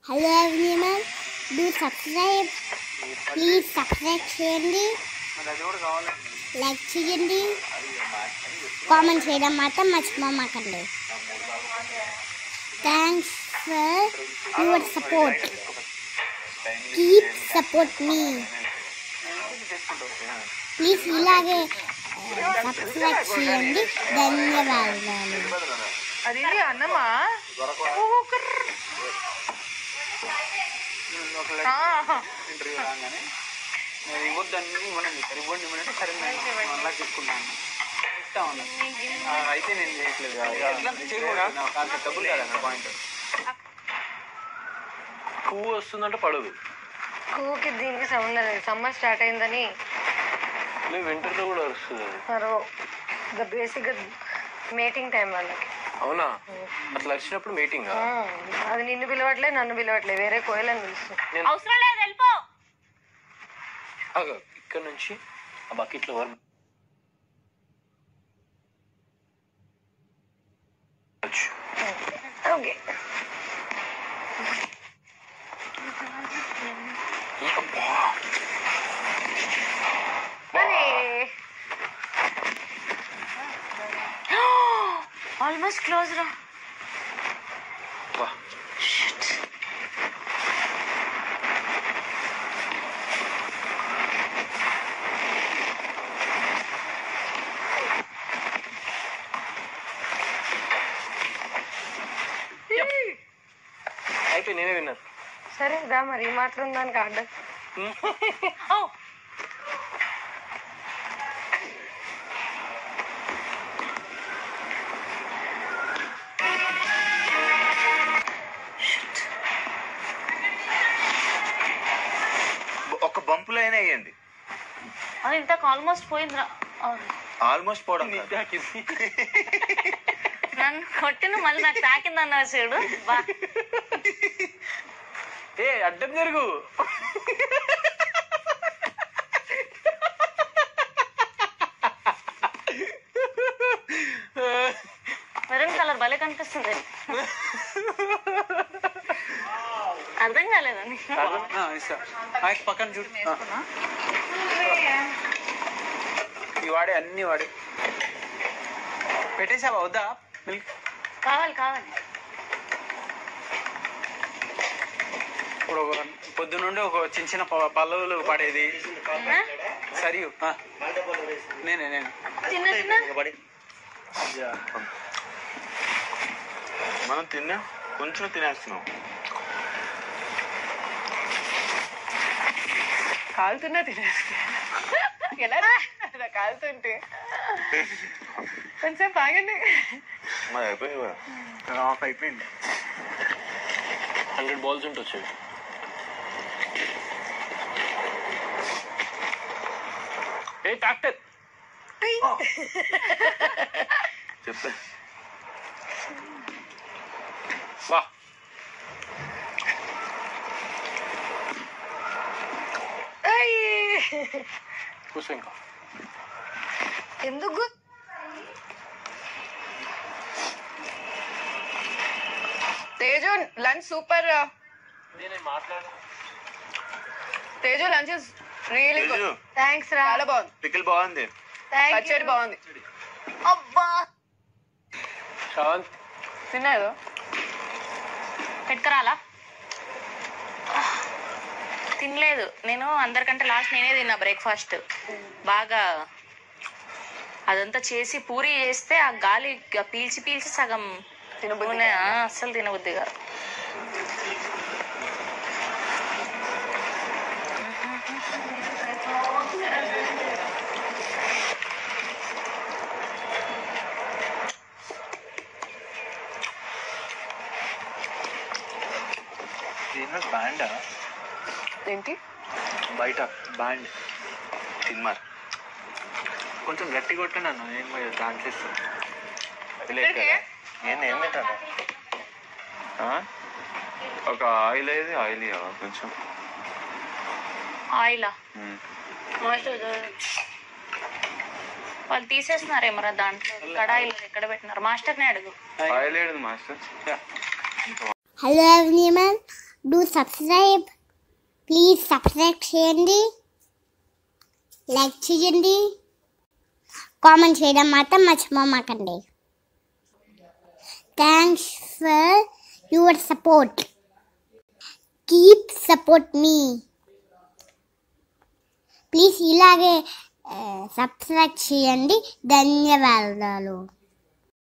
Hello everyone do subscribe please subscribe చేయండి మరి అది కూడా కావాలండి లైక్ చేయండి కామెంట్ చేయడం మాత్రం మర్చిపోమాకండి thanks for your support keep support me please ఇలాగే సబ్స్క్రైబ్ చేయండి ధన్యవాదాలు అది అన్నమా ఒక ఇంటర్వ్యూ రాగానే నేను ఇవ్వద్దని ఇవ్వనండి సరే ఇవ్వండి ఇవ్వనంటే సరే నేను మళ్ళా తీసుకుంటాను ఇస్తా ఉన్నా ఆ, అయితే నేను చేయట్లేదు ఎట్లా చేయకూడదు నా కాన్సెప్ట్ డబ్బులు కాదన్న పాయింట్ పువ్వు వస్తుందంటే పడదు కూకి దీనికి సంబంధం లేదు సమ్మర్ స్టార్ట్ అయిందని లేదు వింటర్లో కూడా వస్తుంది అది మరో ద బేసిక్ మేటింగ్ టైం వాళ్ళకి అవునా అట్లా వచ్చినప్పుడు మీటింగ్ ఆ, అది నిన్ను పిలవట్లే నన్ను పిలవట్లే వేరే కోయలని పిలుస్తుంది అవసరం లేదు వెళ్ళిపో ఇక్కడ నుంచి ఆ బకెట్లో వరకు వచ్చు. ఓకే అబ్బా. ఆల్మోస్ట్ క్లోజ్ రా అబ్బా. అయిపోయి నేనే విన్నాను సరే దా మరి ఈ మాత్రం దానికి ఆర్డర్ ఓ ఒక బంపులో అయినా వేయండి అది ఇంతకు ఆల్మోస్ట్ పోయిందిరా ఆల్మోస్ట్ పోవడం కాదు. నన్ను కొట్టిన మళ్ళీ నాకు తాకింది అన్నావు చూడు బా ఏ అడ్డం జరుగు మెరూన్ కలర్ భలే కనిపిస్తుంది అర్థం కాలేదని ఆ, ఇస్తా ఆ, పక్కన చూడు ఆ. ఈ వాడే అన్ని వాడే పెట్టేసావా వద్దా మిల్క్ కావాలి కావాలి ఇప్పుడు ఒక పొద్దు నుండి ఒక చిన్న చిన్న ప- పల్లవులు పడేది ఆ? సరియు ఆ. నేనే నేను చిన్న చిన్న మనం తిన్నా కొంచెం తినేస్తున్నాం కాలుతున్నా తినేస్తే ఎలా అలా కాలుతుంటే కొంచెం బాగండి మరి అయిపోయి ఆఫ్ అయిపోయింది హండ్రెడ్ బాల్స్ ఉంటొచ్చు ఏ డాక్టర్ చెప్పే వా కూర్చో ఇంకా ఎందుకు తేజు లంచ్ సూపర్ నేను మాట్లాడు Teju lunch is really good Teju. Thanks రా చాలా బాగుంది పికిల్ బాగుంది పచ్చడి బాగుంది అబ్బా శాంత్ తిన్నాడు పెట్టుకురాలా తినలేదు నేను అందరికంటే లాస్ట్ నేనే తిన్నా బ్రేక్ఫాస్ట్ బాగా అదంతా చేసి పూరి చేస్తే ఆ గాలి గ- పీల్చి పీల్చి సగం నూనె, ఆ, అస్సలు తినబుద్ది కాదు దీనిలో బ్యాండా ఏంటి బయట బ్యాండ్ తిన్మార్ కొంచెం గట్టి కొట్టండి అన్న నేను పోయి దాంట్లో ఇస్తాను. ఏంది ఏం తింటాను ఒక ఆయిల్ ఏది ఆయిల్ ఇవ్వవా కొంచెం ఆయిలా మ్మ్. వాళ్ళు తీసేస్తున్నారేమో రా దాంట్లో కడాయిలు ఎక్కడ పెట్టినారు మాస్టర్ని అడుగు ఆయిల్ ఏది master hello everyone do subscribe please subscribe చేయండి లైక్ చేయండి కామెంట్ చేయడం మాత్రం మర్చిపోమాకండి thanks for your support keep support me please ఇలాగే సబ్స్క్రైబ్ చేయండి ధన్యవాదాలు